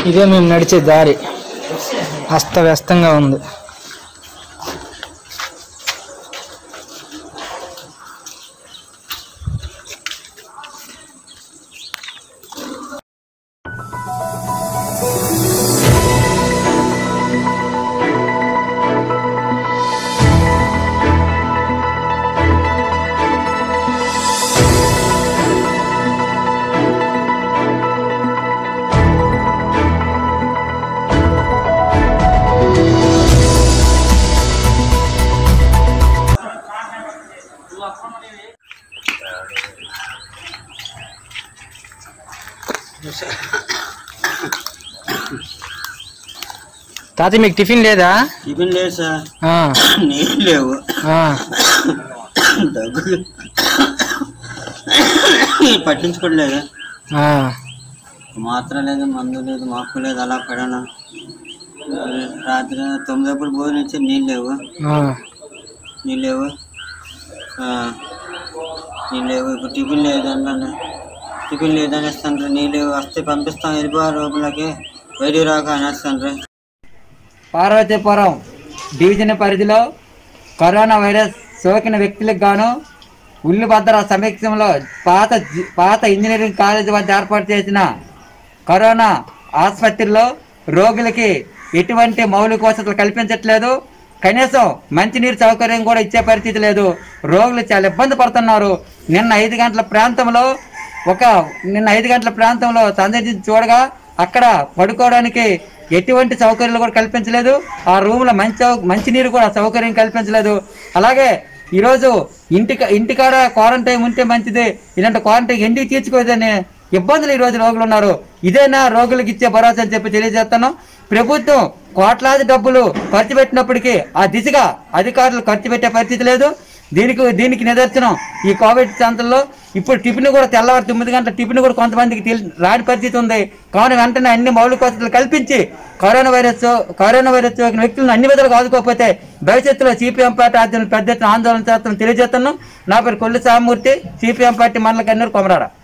ఇదే మేము నడిచే దారి అస్తవ్యస్తంగా ఉంది తాత మీకు టిఫిన్ లేదా టిఫిన్ లేదు సార్ ఆ, నీళ్ళు లేవు ఆ. దగ్గు పట్టించుకోవట్లేదు ఆ. మాత్ర లేదు మందు లేదు మాకు లేదు అలా పడాను రాత్రి తొమ్మిదప్పుడు భోజనం ఇచ్చి నీళ్ళు లేవు ఆ. నీళ్ళు లేవు ఆ, నీళ్ళు లేవు ఇప్పుడు టిఫిన్ లేదు అన్నాను టిఫిన్ లేదు అనేస్తాను నీళ్ళు వస్తే పంపిస్తాం వెళ్ళిపోయే లోపలకి బయటికి రాక అనేస్తాను పార్వతీపురం డివిజన్ పరిధిలో కరోనా వైరస్ సోకిన వ్యక్తులకు గాను ఉల్లిభద్ర సమీక్షంలో పాత జి- పాత ఇంజనీరింగ్ కాలేజ్ వద్ద ఏర్పాటు చేసిన కరోనా ఆసుపత్రిలో రోగులకి ఎటువంటి మౌలిక వసతులు కల్పించట్లేదు కనీసం మంచినీరు సౌకర్యం కూడా ఇచ్చే పరిస్థితి లేదు రోగులు చాలా ఇబ్బంది పడుతున్నారు నిన్న ఐదు గంటల ప్రాంతంలో ఒక నిన్న ఐదు గంటల ప్రాంతంలో సందర్శించి చూడగా అక్కడ పడుకోవడానికి ఎటువంటి సౌకర్యాలు కూడా కల్పించలేదు ఆ రూమ్లో మంచి సౌ- మంచినీరు కూడా సౌకర్యం కల్పించలేదు అలాగే ఈరోజు ఇంటి ఇంటికాడ క్వారంటైన్ ఉంటే మంచిది ఇలాంటి క్వారంటైన్ ఎందుకు తీర్చుకోదని ఇబ్బందులు ఈ రోజు రోగులు ఉన్నారు ఇదేనా రోగులకు ఇచ్చే భరోసా అని చెప్పి తెలియజేస్తాను ప్రభుత్వం కోట్లాది డబ్బులు ఖర్చు పెట్టినప్పటికీ ఆ దిశగా అధికారులు ఖర్చు పెట్టే పరిస్థితి లేదు దీనికి దీనికి నిదర్శనం ఈ కోవిడ్ ప్రాంతంలో ఇప్పుడు టిఫిన్ కూడా తెల్లవారు తొమ్మిది గంటల టిఫిన్ కూడా కొంతమందికి తెలి- రాని పరిస్థితి ఉంది కావున వెంటనే అన్ని మౌలిక వసతులు కల్పించి కరోనా వైరస్ కరోనా వైరస్ సోకిన వ్యక్తులను అన్ని విధాలుగా ఆదుకోకపోతే భవిష్యత్తులో సిపిఎం పార్టీ ఆధ్వర్యంలో పెద్ద ఎత్తున ఆందోళన చేస్తామని తెలియజేస్తున్నాం నా పేరు కొల్లు సామూర్తి సిపిఎం పార్టీ మండల కన్నూరు కొమరాడ